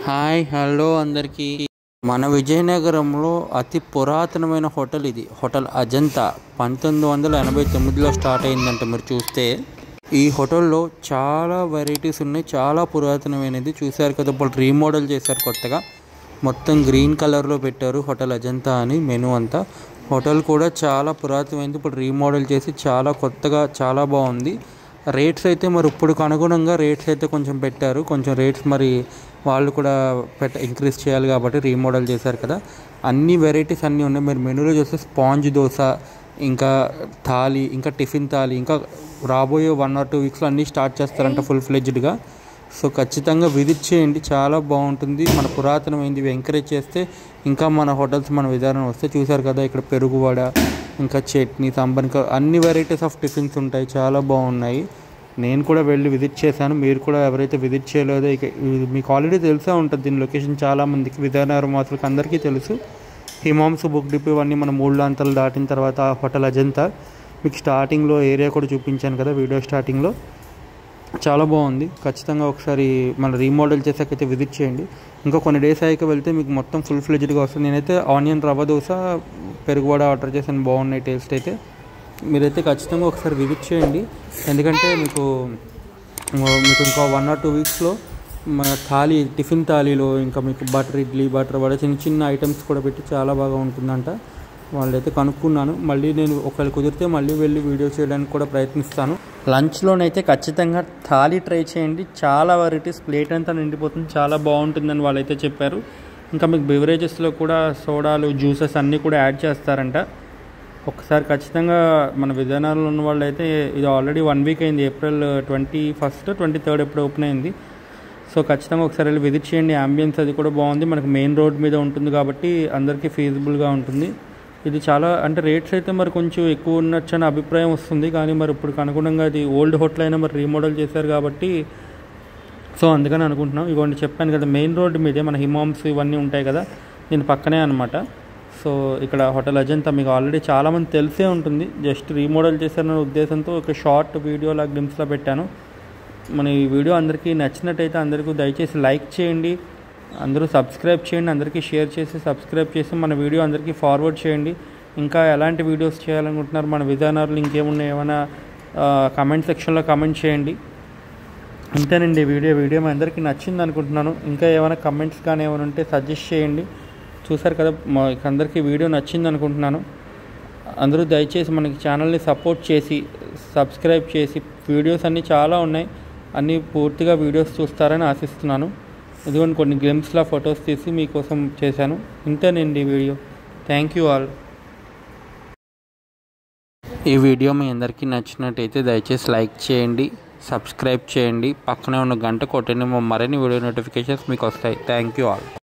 hi hello అందరికీ మన విజయనగరంలో అతి పురాతనమైన హోటల్ ఇది హోటల్ అజంతా పంతొమ్మిది వందల ఎనభై తొమ్మిదిలో స్టార్ట్ అయిందంట మీరు చూస్తే ఈ హోటల్లో చాలా వెరైటీస్ ఉన్నాయి చాలా పురాతనమైనది చూశారు కదా ఇప్పుడు రీమోడల్ చేశారు కొత్తగా మొత్తం గ్రీన్ కలర్లో పెట్టారు హోటల్ అజంతా అని మెనూ అంతా హోటల్ కూడా చాలా పురాతనమైంది ఇప్పుడు రీమోడల్ చేసి చాలా కొత్తగా చాలా బాగుంది రేట్స్ అయితే మరి ఇప్పుడు అనుగుణంగా రేట్స్ అయితే కొంచెం పెట్టారు కొంచెం రేట్స్ మరి వాళ్ళు కూడా పెట్ట ఇంక్రీజ్ చేయాలి కాబట్టి రీమోడల్ చేశారు కదా అన్ని వెరైటీస్ అన్నీ ఉన్నాయి మీరు మెనూలో చూస్తే స్పాంజ్ దోశ ఇంకా థాలీ ఇంకా టిఫిన్ థాలీ ఇంకా రాబోయే వన్ ఆర్ టూ వీక్స్లో అన్నీ స్టార్ట్ చేస్తారంట ఫుల్ ఫ్లెడ్జ్డ్గా సో ఖచ్చితంగా విజిట్ చేయండి చాలా బాగుంటుంది మన పురాతనమైంది ఇవి ఎంకరేజ్ చేస్తే ఇంకా మన హోటల్స్ మన విధానం వస్తే చూశారు కదా ఇక్కడ పెరుగు వడ ఇంకా చట్నీ సాంబార్ ఇంకా అన్ని వెరైటీస్ ఆఫ్ టిఫిన్స్ ఉంటాయి చాలా బాగున్నాయి నేను కూడా వెళ్ళి విజిట్ చేశాను మీరు కూడా ఎవరైతే విజిట్ చేయలేదో ఇక ఇది మీకు ఆల్రెడీ తెలిసే ఉంటుంది దీని లొకేషన్ చాలా మందికి విజయనగరం వాసులకు అందరికీ తెలుసు హిమాంసు బుక్ డిపో ఇవన్నీ మన మూడు లాంతలు దాటిన తర్వాత ఆ హోటల్ అజంతా మీకు స్టార్టింగ్లో ఏరియా కూడా చూపించాను కదా వీడియో స్టార్టింగ్లో చాలా బాగుంది ఖచ్చితంగా ఒకసారి మన రీమోడల్ చేసాకైతే విజిట్ చేయండి ఇంకా కొన్ని డేస్ అయ్యాక వెళ్తే మీకు మొత్తం ఫుల్ ఫ్లెజ్డ్గా వస్తుంది నేనైతే ఆనియన్ రవ్వ దోశ పెరుగు వడ ఆర్డర్ చేశాను బాగున్నాయి టేస్ట్ అయితే మీరైతే ఖచ్చితంగా ఒకసారి విజిట్ చేయండి ఎందుకంటే మీకు మీకు ఇంకా వన్ ఆర్ టూ వీక్స్లో మన థాలీ టిఫిన్ థాలీలో ఇంకా మీకు బటర్ ఇడ్లీ బటర్ వడ చిన్న చిన్న ఐటమ్స్ కూడా పెట్టి చాలా బాగా ఉంటుందంట వాళ్ళైతే కనుక్కున్నాను మళ్ళీ నేను ఒకవేళ కుదిరితే మళ్ళీ వెళ్ళి వీడియో చేయడానికి కూడా ప్రయత్నిస్తాను లంచ్లోనైతే ఖచ్చితంగా థాలీ ట్రై చేయండి చాలా వెరైటీస్ ప్లేట్ అంతా నిండిపోతుంది చాలా బాగుంటుందని వాళ్ళైతే చెప్పారు ఇంకా మీకు బెవరేజెస్లో కూడా సోడాలు జ్యూసెస్ అన్నీ కూడా యాడ్ చేస్తారంట ఒకసారి ఖచ్చితంగా మన విజయనగరంలో ఉన్న వాళ్ళు అయితే ఇది ఆల్రెడీ వన్ వీక్ అయింది April twenty first twenty third ఎప్పుడు ఓపెన్ అయింది సో ఖచ్చితంగా ఒకసారి వెళ్ళి విజిట్ చేయండి అంబియన్స్ అది కూడా బాగుంది మనకు మెయిన్ రోడ్ మీద ఉంటుంది కాబట్టి అందరికీ ఫీజిబుల్గా ఉంటుంది ఇది చాలా అంటే రేట్స్ అయితే మరి కొంచెం ఎక్కువ ఉన్నట్టు అని అభిప్రాయం వస్తుంది కానీ మరి ఇప్పుడు అనుగుణంగా అది ఓల్డ్ హోటల్ అయినా మరి రీమోడల్ చేశారు కాబట్టి సో అందుకని అనుకుంటున్నాం ఇవ్వండి చెప్పాను కదా మెయిన్ రోడ్ మీదే మన హిమామ్స్ ఇవన్నీ ఉంటాయి కదా దీని పక్కనే అనమాట సో ఇక్కడ హోటల్ అజంతా మీకు ఆల్రెడీ చాలామంది తెలిసే ఉంటుంది జస్ట్ రీమోడల్ చేశారన్న ఉద్దేశంతో ఒక షార్ట్ వీడియో లా గ్లిమ్స్లో పెట్టాను మన ఈ వీడియో అందరికీ నచ్చినట్టయితే అందరికీ దయచేసి లైక్ చేయండి అందరూ సబ్స్క్రైబ్ చేయండి అందరికీ షేర్ చేసి సబ్స్క్రైబ్ చేసి మన వీడియో అందరికీ ఫార్వర్డ్ చేయండి ఇంకా ఎలాంటి వీడియోస్ చేయాలనుకుంటున్నారు మన విధానాలు ఇంకేమున్నాయి ఏమైనా కమెంట్ సెక్షన్లో కమెంట్ చేయండి అంతేనండి వీడియో వీడియో మీ అందరికీ నచ్చింది అనుకుంటున్నాను ఇంకా ఏమైనా కమెంట్స్ కానీ ఏమైనా ఉంటే సజెస్ట్ చేయండి చూసారు కదా మా అందరికీ వీడియో నచ్చింది అనుకుంటున్నాను అందరూ దయచేసి మనకి ఛానల్ని సపోర్ట్ చేసి సబ్స్క్రైబ్ చేసి వీడియోస్ అన్నీ చాలా ఉన్నాయి అన్నీ పూర్తిగా వీడియోస్ చూస్తారని ఆశిస్తున్నాను ఇదిగోండి కొన్ని గ్లిమ్స్లా ఫొటోస్ తీసి మీకోసం చేశాను ఇంతేనండి ఈ వీడియో థ్యాంక్ యూ ఆల్ ఈ వీడియో మీ అందరికీ నచ్చినట్టయితే దయచేసి లైక్ చేయండి సబ్స్క్రైబ్ చేయండి పక్కనే ఉన్న గంట కొట్టండి మరిన్ని వీడియో నోటిఫికేషన్స్ మీకు వస్తాయి థ్యాంక్ యూ ఆల్